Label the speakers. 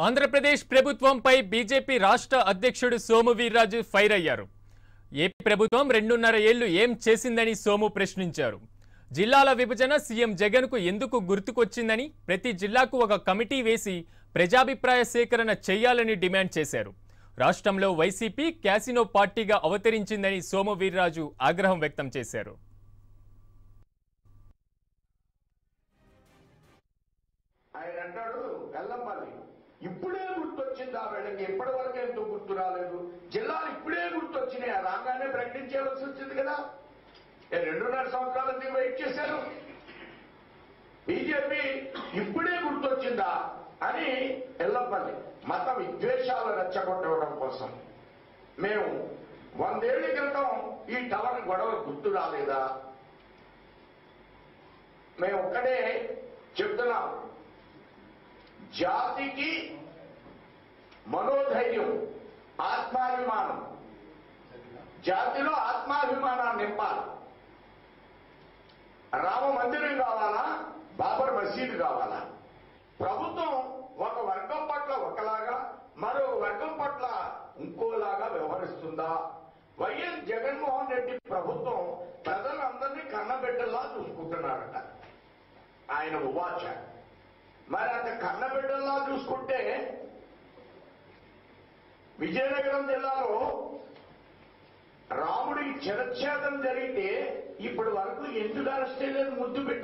Speaker 1: ఆంధ్రప్రదేశ్ ప్రభుత్వంపై బీజేపీ రాష్ట్ర అధ్యక్షుడు సోము వీర్రాజు ఫైర్ అయ్యారు ఏపీ ప్రభుత్వం రెండున్నర ఏళ్లు ఏం చేసిందని సోము ప్రశ్నించారు జిల్లాల విభజన సీఎం జగన్కు ఎందుకు గుర్తుకొచ్చిందని ప్రతి జిల్లాకు ఒక కమిటీ వేసి ప్రజాభిప్రాయ సేకరణ చేయాలని డిమాండ్ చేశారు రాష్ట్రంలో వైసీపీ క్యాసినో పార్టీగా అవతరించిందని సోము వీర్రాజు ఆగ్రహం వ్యక్తం చేశారు
Speaker 2: ఆయన అంటాడు వెల్లంపల్లి ఇప్పుడే గుర్తొచ్చింది ఆ వీళ్ళకి ఇప్పటి వరకు ఎందుకు గుర్తు రాలేదు జిల్లాలు ఇప్పుడే గుర్తొచ్చినాయి ఆ రాగానే ప్రకటించేయవలసి వచ్చింది కదా ఏ రెండున్నర సంవత్సరాల ఎందుకు వెయిట్ చేశారు బీజేపీ ఇప్పుడే గుర్తొచ్చిందా అని ఎల్లపల్లి మత విద్వేషాలు రెచ్చగొట్టడం కోసం మేము వందేళ్ల క్రితం ఈ టవర్ గొడవ గుర్తు రాలేదా మేము ఒక్కడే చెప్తున్నాం జాతికి మనోధైర్యం ఆత్మాభిమానం జాతిలో ఆత్మాభిమానాన్ని నింపాలి రామ మందిరం కావాలా బాబర్ మసీదు కావాలా ప్రభుత్వం ఒక వర్గం పట్ల ఒకలాగా మరో వర్గం పట్ల ఇంకోలాగా వ్యవహరిస్తుందా వైఎస్ జగన్మోహన్ రెడ్డి ప్రభుత్వం ప్రజలందరినీ కన్నబిడ్డలా చూసుకుంటున్నారట ఆయన ఉవాచ మరి అంత కన్నబిడ్డల్లా చూసుకుంటే విజయనగరం జిల్లాలో రాముడికి చిరచ్ఛేదం జరిగితే ఇప్పటి వరకు ఎందుకు అరెస్ట్ చేయలేదు ముద్దు పెట్టి